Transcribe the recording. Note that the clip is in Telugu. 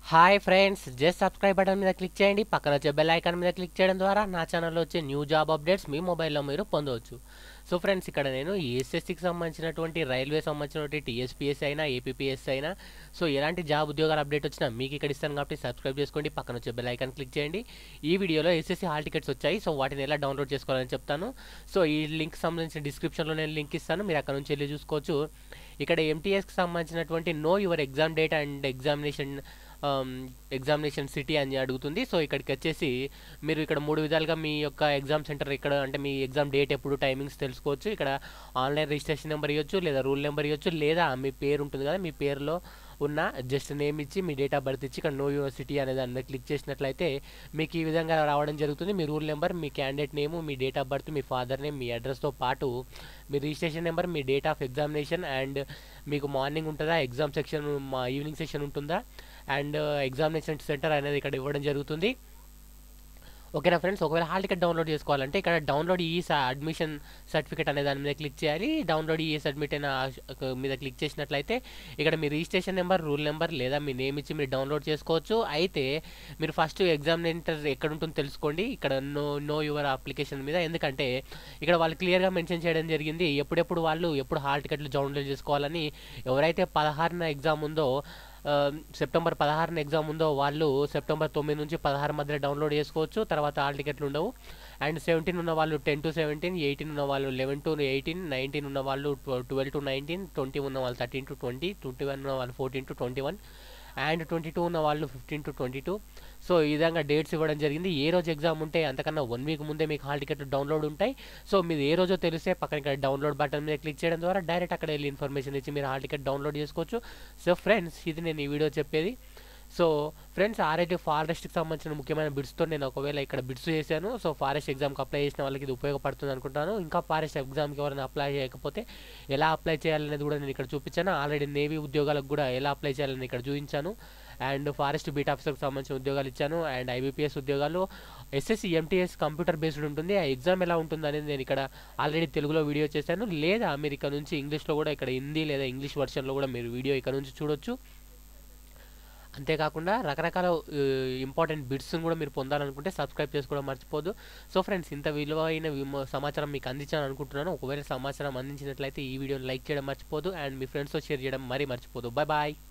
hi friends just subscribe button మీద క్లిక్ చేయండి పక్కన వచ్చే బెల్ ఐకాన్ మీద క్లిక్ చేయడం ద్వారా నా ఛానల్లో వచ్చే న్యూ జాబ్ అప్డేట్స్ మీ మొబైల్లో మీరు పొందవచ్చు సో ఫ్రెండ్స్ ఇక్కడ నేను ఎస్ఎస్సికి సంబంధించినటువంటి రైల్వే సంబంధించినటువంటి టీఎస్పీఎస్ అయినా ఏపీపీఎస్ అయినా సో ఎలాంటి జాబ్ ఉద్యోగాల అప్డేట్ వచ్చినా మీకు ఇక్కడ ఇస్తాను కాబట్టి సబ్స్క్రైబ్ చేసుకోండి పక్కన వచ్చే బెల్ ఐకాన్ క్లిక్ చేయండి ఈ వీడియోలో ఎస్ఎస్సి హాల్ టికెట్స్ వచ్చాయి సో వాటిని ఎలా డౌన్లోడ్ చేసుకోవాలని చెప్తాను సో ఈ లింక్ సంబంధించిన డిస్క్రిప్షన్లో నేను లింక్ ఇస్తాను మీరు అక్కడ నుంచి వెళ్ళి చూసుకోవచ్చు ఇక్కడ ఎంటీఎస్కి సంబంధించినటువంటి know your exam date and examination examination city అని అడుగుతుంది సో ఇక్కడికి వచ్చేసి మీరు ఇక్కడ మూడు విధాలుగా మీ యొక్క ఎగ్జామ్ సెంటర్ ఇక్కడ అంటే మీ ఎగ్జామ్ డేట్ ఎప్పుడు టైమింగ్స్ తెలుసుకోవచ్చు ఇక్కడ ఆన్లైన్ రిజిస్ట్రేషన్ నెంబర్ ఇవ్వచ్చు లేదా రూల్ నెంబర్ ఇవ్వచ్చు లేదా మీ పేరు ఉంటుంది కదా మీ పేరులో ఉన్న జస్ట్ నేమ్ ఇచ్చి మీ డేట్ ఆఫ్ బర్త్ ఇచ్చి ఇక్కడ నో యూనివర్సిటీ అనే దాని మీద క్లిక్ చేసినట్లయితే మీకు ఈ విధంగా రావడం జరుగుతుంది మీ రూల్ నెంబర్ మీ క్యాండిడేట్ నేమ్ మీ డేట్ ఆఫ్ బర్త్ మీ ఫాదర్ నేమ్ మీ అడ్రస్తో పాటు మీ రిజిస్ట్రేషన్ నెంబర్ మీ డేట్ ఆఫ్ ఎగ్జామినేషన్ అండ్ మీకు మార్నింగ్ ఉంటుందా ఎగ్జామ్ సెక్షన్ మా ఈవినింగ్ సెక్షన్ ఉంటుందా అండ్ ఎగ్జామినేషన్ సెంటర్ అనేది ఇక్కడ ఇవ్వడం జరుగుతుంది ఓకేనా ఫ్రెండ్స్ ఒకవేళ హాల్ టికెట్ డౌన్లోడ్ చేసుకోవాలంటే ఇక్కడ డౌన్లోడ్ ఈ అడ్మిషన్ సర్టిఫికేట్ అనే దాని మీద క్లిక్ చేయాలి డౌన్లోడ్ ఈ సబ్మిట్ అయిన మీద క్లిక్ చేసినట్లయితే ఇక్కడ మీ రిజిస్ట్రేషన్ నెంబర్ రూల్ నెంబర్ లేదా మీ నేమ్ ఇచ్చి మీరు డౌన్లోడ్ చేసుకోవచ్చు అయితే మీరు ఫస్ట్ ఎగ్జామినేటర్ ఎక్కడ ఉంటుందో తెలుసుకోండి ఇక్కడ నో నో యువర్ అప్లికేషన్ మీద ఎందుకంటే ఇక్కడ వాళ్ళు క్లియర్గా మెన్షన్ చేయడం జరిగింది ఎప్పుడెప్పుడు వాళ్ళు ఎప్పుడు హాల్ టికెట్లు డౌన్లోడ్ చేసుకోవాలని ఎవరైతే పదహారున ఎగ్జామ్ ఉందో సెప్టెంబర్ పదహారున ఎగ్జామ్ ఉందో వాళ్ళు సెప్టెంబర్ తొమ్మిది నుంచి పదహారు మధ్యలో డౌన్లోడ్ చేసుకోవచ్చు తర్వాత ఆల్ టికెట్లు ఉండవు అండ్ సెవెంటీన్ ఉన్న వాళ్ళు టెన్ టు సెవెంటీన్ ఎయిటీన్ ఉన్న వాళ్ళు లెవెన్ టు ఎయిటీన్ నైన్టీన్ ఉన్న వాళ్ళు ట్వెల్వ్ టు నైన్టీన్ ట్వంటీ ఉన్న వాళ్ళు thirteen to twenty twenty one ఉన్న వాళ్ళు fourteen to twenty one and twenty two ఉన్న వాళ్ళు fifteen to twenty two so ఈ విధంగా డేట్స్ ఇవ్వడం జరిగింది ఏ రోజు ఎగ్జామ్ ఉంటే అంతకన్నా వన్ వీక్ ముందే మీకు హాల్ టికెట్లు డౌన్లోడ్ ఉంటాయి సో మీరు ఏ రోజో తెలిస్తే పక్కన ఇక్కడ డౌన్లోడ్ బటన్ మీద క్లిక్ చేయడం ద్వారా డైరెక్ట్ అక్కడ వెళ్ళి ఇన్ఫర్మేషన్ ఇచ్చి మీరు హాల్ టికెట్ డౌన్లోడ్ చేసుకోవచ్చు సో ఫ్రెండ్స్ ఇది నేను ఈ వీడియో చెప్పేది సో ఫ్రెండ్స్ ఆర్ఐటి ఫారెస్ట్కి సంబంధించిన ముఖ్యమైన బిడ్స్తో నేను ఒకవేళ ఇక్కడ బిడ్స్ చేశాను సో ఫారెస్ట్ ఎగ్జామ్కి అప్లై చేసిన వాళ్ళకి ఇది ఉపయోగపడుతుంది అనుకుంటాను ఇంకా ఫారెస్ట్ ఎగ్జామ్కి ఎవరైనా అప్లై చేయకపోతే ఎలా అప్లై చేయాలనేది కూడా నేను ఇక్కడ చూపించాను ఆల్రెడీ నేవీ ఉద్యోగాలకు కూడా ఎలా అప్లై చేయాలని ఇక్కడ చూపించాను అండ్ ఫారెస్ట్ బీట్ ఆఫీసర్కి సంబంధించిన ఉద్యోగాలు ఇచ్చాను అండ్ ఐబీపీఎస్ ఉద్యోగాలు ఎస్ఎస్సి ఎంటీఎస్ కంప్యూటర్ బేస్డ్ ఉంటుంది ఆ ఎగ్జామ్ ఎలా ఉంటుంది అనేది నేను ఇక్కడ ఆల్రెడీ తెలుగులో వీడియో చేశాను లేదా మీరు ఇక్కడ నుంచి ఇంగ్లీష్లో కూడా ఇక్కడ హిందీ లేదా ఇంగ్లీష్ వర్షన్లో కూడా మీరు వీడియో ఇక్కడ నుంచి చూడొచ్చు అంతేకాకుండా రకరకాల ఇంపార్టెంట్ బిట్స్ని కూడా మీరు పొందాలనుకుంటే సబ్స్క్రైబ్ చేసుకోవడం మర్చిపోదు సో ఫ్రెండ్స్ ఇంత విలువైన సమాచారం మీకు అందించాలని అనుకుంటున్నాను ఒకవేళ సమాచారం అందించినట్లయితే ఈ వీడియోని లైక్ చేయడం మర్చిపోదు అండ్ మీ ఫ్రెండ్స్తో షేర్ చేయడం మరీ మర్చిపోదు బాయ్ బాయ్